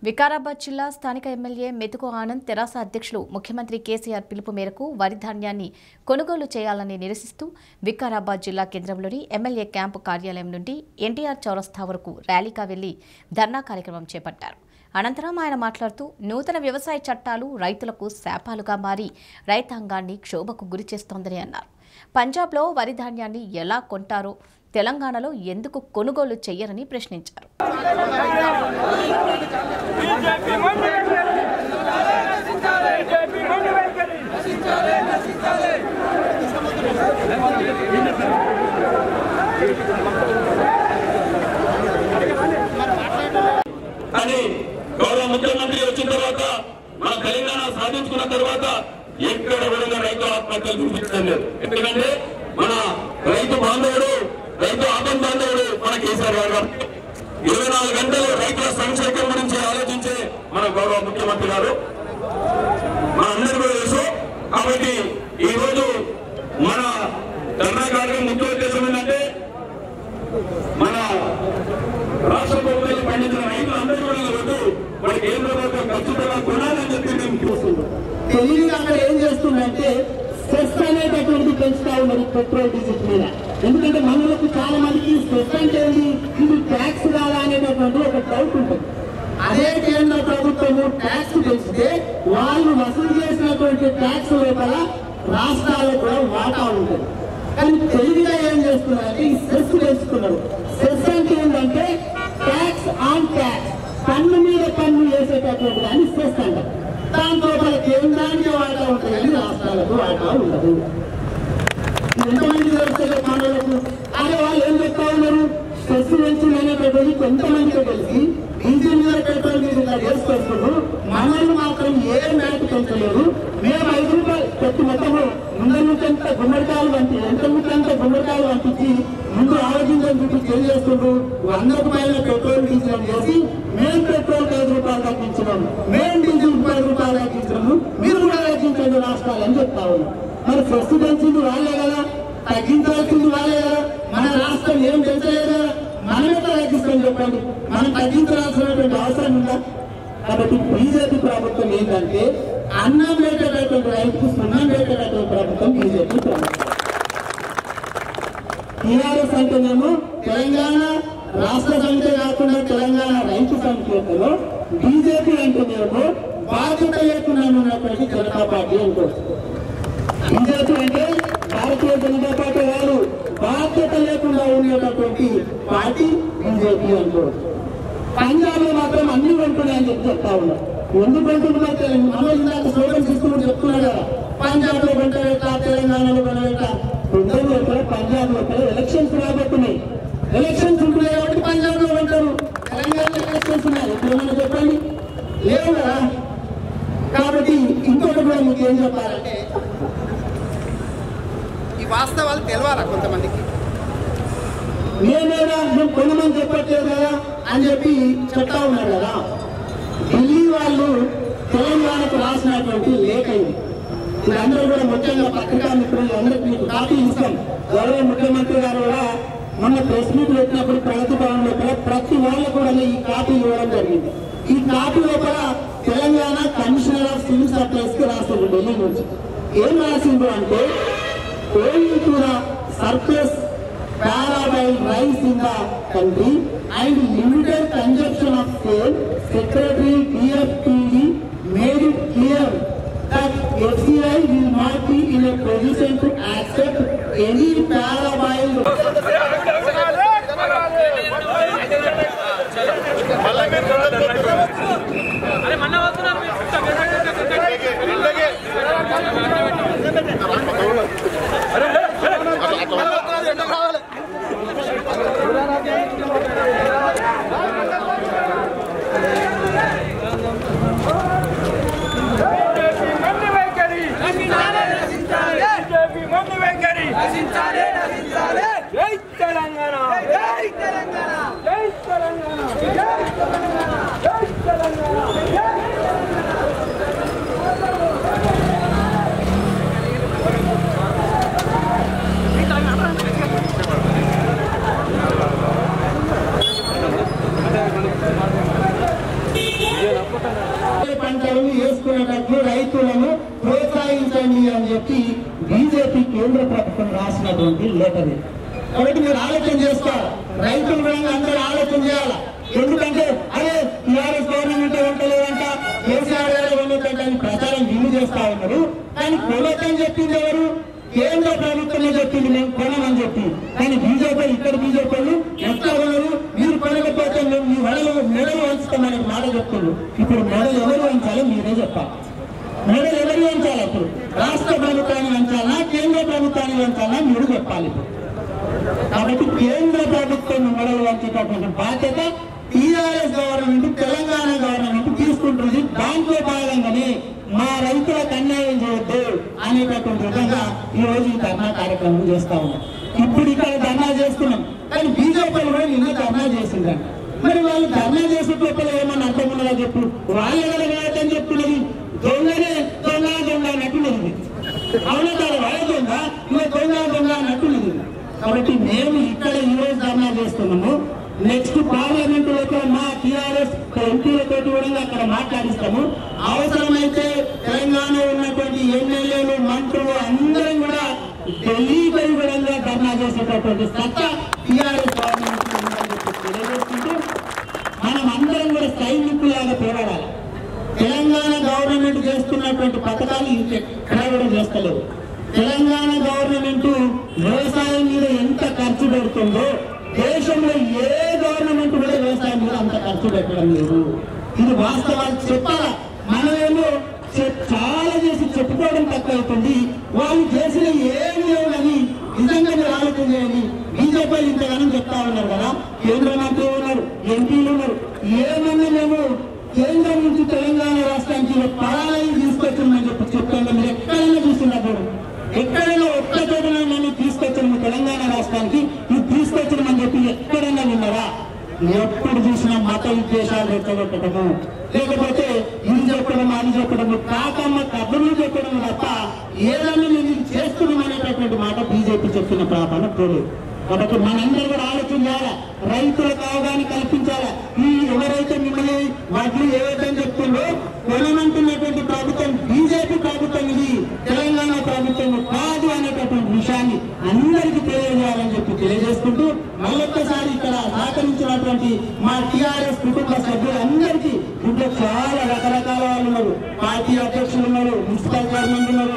వికారాబాద్ జిల్లా స్థానిక ఎమ్మెల్యే మెతుకు ఆనంద్ తెరాస అధ్యక్షులు ముఖ్యమంత్రి కేసీఆర్ పిలుపు మేరకు వరి ధాన్యాన్ని కొనుగోలు చేయాలని నిరసిస్తూ వికారాబాద్ జిల్లా కేంద్రంలోని ఎమ్మెల్యే క్యాంపు కార్యాలయం నుండి ఎన్టీఆర్ చౌరస్తా వరకు ర్యాలీగా వెళ్లి ధర్నా కార్యక్రమం చేపట్టారు అనంతరం ఆయన మాట్లాడుతూ నూతన వ్యవసాయ చట్టాలు రైతులకు శాపాలుగా మారి రైతాంగాన్ని క్షోభకు గురి చేస్తోందని అన్నారు పంజాబ్లో వరి ధాన్యాన్ని ఎలా కొంటారో తెలంగాణలో ఎందుకు కొనుగోలు చెయ్యరని ప్రశ్నించారు బీజేపీ మండి వైఖరి బీజేపీ మండి వైఖరి అని గౌరవ ముఖ్యమంత్రి వచ్చిన తర్వాత మన తెలంగాణ సాధించుకున్న తర్వాత ఎక్కడ కూడా రైతు ఆత్మహత్యలు చూపించడం లేదు ఎందుకంటే మన రైతు బాంధవుడు రైతు ఆపం బాంధవుడు మన కేసీఆర్ గారు ఇరవై నాలుగు గంటలు రైతుల సంక్షేమం గురించి ఆలోచించే మన గౌరవ ముఖ్యమంత్రి గారు మన అందరికీ కూడా తెలుసు కాబట్టి ఈ రోజు మన ధర్నా కార్యక్రమం ముఖ్య ఉద్దేశం ఏంటంటే మన రాష్ట్ర ప్రభుత్వం పండించిన రైతులందరూ కూడా వద్దు మన కేంద్ర ప్రభుత్వం ఖచ్చితంగా కొనాలని చెప్పి మేము చూస్తున్నాం తెలివిగా అక్కడ ఏం చేస్తుందంటే సెస్ అనేటటువంటిది పెంచుతా ఉన్నది పెట్రోల్ డీజిల్ మీద ఎందుకంటే మనలకు చాలా మందికి సెస్ అంటే ఏంటి ఇది ట్యాక్స్ కాదా అనేటటువంటి ఒక డౌట్ ఉంటుంది అదే కేంద్ర ప్రభుత్వము ట్యాక్స్ పెంచితే వాళ్ళు వసూలు చేసినటువంటి ట్యాక్స్ లోపల రాష్ట్రాలకు కూడా వాటా ఉంటుంది కానీ తెలివిగా ఏం చేస్తున్నారంటే ఈ సెస్ పెంచుతున్నారు సెస్ అంటే ఏంటంటే ట్యాక్స్ ఆన్ ట్యాక్స్ పన్ను మీద పన్ను వేసేటటువంటి దాన్ని సెస్ అంటారు దాంతో మన కేంద్రానికి వాటా ఉంటుంది కానీ రాష్ట్రాలకు వాటా ఉండదు ఇది ఎంతమంది తెలుస్తుంది మనలకు అదే వాళ్ళు ఏం చెప్తా ఉన్నారు స్ట్రెస్ పెంచింది అనేటటువంటి కొంతమందికి తెలిసి డీజిల్ మీద పెట్రోల్ మీద ఇలా చేసుకొస్తున్నారు మనల్ని మాత్రం ఏ మ్యాట్ పెంచలేదు మేము ఐదు రూపాయలు ప్రతి మొత్తము ముందు నుంచంత గుమ్మడికాయలు పంపి ఎంత ముందంత గుమ్మడికాయలు పంపించి ముందు ఆలోచించని చుట్టూ తెలియజేస్తుండ్రు వందకు పైన పెట్రోల్ డీజిల్ చేసి మేము పెట్రోల్ ఐదు రూపాయలు తగ్గించినాం మేము డీజిల్ పది రూపాయలు తగ్గించినాము మీరు కూడా తగ్గించండి రాష్ట్రాలు అని చెప్తా ఉన్నాం మరి ఫస్ట్ పెంచింది వాళ్ళే కదా తగ్గించాల్సింది వాళ్ళే కదా మన రాష్ట్రం ఏం పెంచలేదు కదా మనం ఎట్లా తగ్గిస్తాం చెప్పండి మనం తగ్గించాల్సినటువంటి అవసరం ఉందా కాబట్టి బీజేపీ ప్రభుత్వం ఏంటంటే అన్నం పెట్టేటటువంటి రైతుకు సున్నం పెట్టేటటువంటి ప్రభుత్వం బీజేపీ ప్రభుత్వం టీఆర్ఎస్ అంటేనేమో తెలంగాణ రాష్ట్ర సమితి కాకుండా తెలంగాణ రైతు సమితిలో బీజేపీ అంటేనేమో బాధ్యత లేకుండా ఉన్నటువంటి జనతా పార్టీ అనుకోవచ్చు బీజేపీ అంటే భారతీయ జనతా పార్టీ కాదు బాధ్యత లేకుండా ఉండేటటువంటి పార్టీ బీజేపీ అనుకోవచ్చు పంజాబ్ లో మాత్రం అన్ని కొంటున్నాయని చెప్పి చెప్తా ఉన్నారు ఎందుకు కొంటున్నారు తెలంగాణ మనం ఇందాక స్లోగన్స్ ఇస్తూ చెప్తున్నారు కదా పంజాబ్ లో కొంటవేట తెలంగాణలో కొనవేట కొందరు లోపల పంజాబ్ లోపల ఎలక్షన్స్ రాబోతున్నాయి ఎలక్షన్స్ ఉంటున్నాయి కాబట్టి పంజాబ్ లో కొంటారు తెలంగాణలో ఎలక్షన్స్ ఉన్నాయి ఎప్పుడైనా చెప్పండి లేవు కదా కాబట్టి ఇంకొకటి కూడా మీకు ఏం చెప్పాలంటే ఈ వాస్తవాలు తెలవాలా కొంతమందికి మేమేనా మేము కొనమని చెప్పట్లేదు కదా అని చెప్పి చెప్తా ఉన్నారు కదా ఢిల్లీ వాళ్ళు తెలంగాణకు రాసినటువంటి లేఖ ఇది మీరందరూ కూడా ముఖ్యంగా పత్రికా మిత్రులు అందరికీ మీకు కాపీ ఇస్తాం గౌరవ ముఖ్యమంత్రి గారు కూడా మొన్న ప్రెస్ మీట్ పెట్టినప్పుడు ప్రగతి భవన్ లోపల ప్రతి వాళ్ళు కూడా ఈ కాపీ ఇవ్వడం జరిగింది ఈ కాపీ లోపల Telangana commissioner of civil supplies కి రాసిండు ఢిల్లీ నుంచి ఏం రాసిండు అంటే owing to the surplus parabile rice in the country and limited consumption of sale, Secretary DFPD made it clear that FCI will not be in a position to accept any parabile BJP మండి వైఖరి BJP మండి వైఖరి జై తెలంగాణ జై తెలంగాణ జై తెలంగాణ జై తెలంగాణ పంటలను వేసుకునేటట్లు రైతులను ప్రోత్సహించండి అని చెప్పి బీజేపీ కేంద్ర ప్రభుత్వం రాసినటువంటి లెటర్ ఇది. కాబట్టి మీరు ఆలోచన చేసుకోవాలి రైతులు కూడా అందరూ ఆలోచన చేయాలి ఎందుకంటే అదే టీఆర్ఎస్ గవర్నమెంట్ ఉండలేదంట కేసీఆర్ గారు ఉండేదంట అని ప్రచారం వీళ్ళు చేస్తా ఉన్నారు కానీ కొనకని చెప్పింది ఎవరు కేంద్ర ప్రభుత్వమే చెప్పింది మేము కొనమని చెప్పి కానీ బీజేపీ ఇక్కడ బీజేపీ వాళ్ళు ఎట్లా కొనరు మీరు కొనకపోతే మేము మీ వడలు మెడలు వంచుతామని మాట చెప్తున్నారు ఇప్పుడు మెడలు ఎవరు వంచాలో మీరే చెప్పాలి మెడలు ఎవరు వంచాలి అప్పుడు రాష్ట్ర ప్రభుత్వాన్ని వంచాలా కేంద్ర ప్రభుత్వాన్ని వంచాలా మీరు చెప్పాలి ఇప్పుడు కాబట్టి కేంద్ర ప్రభుత్వం మెడలు వంచేటటువంటి బాధ్యత టీఆర్ఎస్ గవర్నమెంట్ తెలంగాణ గవర్నమెంట్ తీసుకుంటుంది దాంట్లో భాగంగానే మా రైతులకు అన్యాయం చేయొద్దు అనేటటువంటి విధంగా ఈ రోజు ఈ ధర్నా కార్యక్రమం చేస్తా ఉన్నాం ఇప్పుడు ఇక్కడ ధర్నా చేస్తున్నాం కానీ బీజేపీ కూడా నిన్న ధర్నా చేసిందంట మరి వాళ్ళు ధర్నా చేసే లోపల ఏమన్నా అర్థం ఉన్నదా చెప్పు వాళ్ళ కూడా కాదని చెప్తున్నది దొంగనే దొంగ దొంగ అన్నట్టున్నది అవునా కాదు వాళ్ళ దొంగ ఇంకా దొంగ దొంగ అన్నట్టున్నది కాబట్టి మేము ఇక్కడ ఈ రోజు ధర్నా చేస్తున్నాము నెక్స్ట్ పార్లమెంట్ లో మా టీఆర్ఎస్ ఎంపీలతో కూడా అక్కడ మాట్లాడిస్తాము అవసరమైతే తెలంగాణ ఉన్నటువంటి ఎమ్మెల్యేలు మంత్రులు అందరం కూడా ఢిల్లీ పోయి కూడా ధర్నా చేసేటటువంటి సత్తా టీఆర్ఎస్ గవర్నమెంట్ ఉందని చెప్పి తెలియజేస్తుంటూ మనం అందరం కూడా సైనికులాగా పోరాడాలి తెలంగాణ గవర్నమెంట్ చేస్తున్నటువంటి పథకాలు ఇంకెక్కడ కూడా చేస్తలేవు తెలంగాణ గవర్నమెంట్ వ్యవసాయం మీద ఎంత ఖర్చు పెడుతుందో దేశంలో ఏ గవర్నమెంట్ కూడా వ్యవసాయం మీద అంత ఖర్చు పెట్టడం లేదు ఇది వాస్తవాలు చెప్పాలా మనమేమో చె- చాలా చేసి చెప్పుకోవడం తక్కువ అవుతుంది వాళ్ళు చేసిన ఏమి లేవు కానీ నిజంగా మీరు ఆలోచన చేయండి బీజేపీ ఇంతగానో చెప్తా ఉన్నారు కదా కేంద్ర మంత్రి ఉన్నారు ఎంపీలు ఉన్నారు ఏమన్నా మేము కేంద్రం నుంచి తెలంగాణ రాష్ట్రానికి పరాలయం తీసుకొచ్చిందని చెప్పి చెప్తాను మీరు ఎక్కడైనా చూస్తున్నారు ఎక్కడైనా ఒక్క చోటన నేను తీసుకొచ్చిన మీ తెలంగాణ రాష్ట్రానికి ఇది తీసుకొచ్చినామని చెప్పి ఎక్కడైనా విన్నారా ఎప్పుడు చూసినా మత విద్వేషాలు రెచ్చగొట్టడము లేకపోతే ఇది చెప్పడం అది చెప్పడము కాకమ్మ కబుర్లు చెప్పడం తప్ప ఏదైనా మేము ఇది చేస్తున్నాం అనేటటువంటి మాట బీజేపీ చెప్పిన ప్రాపణ పోలేదు కాబట్టి మనందరూ కూడా ఆలోచన చేయాలా రైతులకు అవగాహన కల్పించాలా ఈ ఎవరైతే మిమ్మల్ని వడ్లు ఏవైతే చెప్తుందో కొనమంటున్నటువంటి ప్రభుత్వం బీజేపీ ప్రభుత్వం ఇది తెలంగాణ ప్రభుత్వం కాదు అనేటటువంటి విషయాన్ని అందరికీ తెలియజేయాలని చెప్పి తెలియజేసుకుంటూ మళ్ళొక్కసారి ఇక్కడ సహకరించినటువంటి మా టీఆర్ఎస్ కుటుంబ సభ్యులందరికీ ఇంట్లో చాలా రకరకాల వాళ్ళు ఉన్నారు పార్టీ అధ్యక్షులు ఉన్నారు మున్సిపల్ చైర్మన్ ఉన్నారు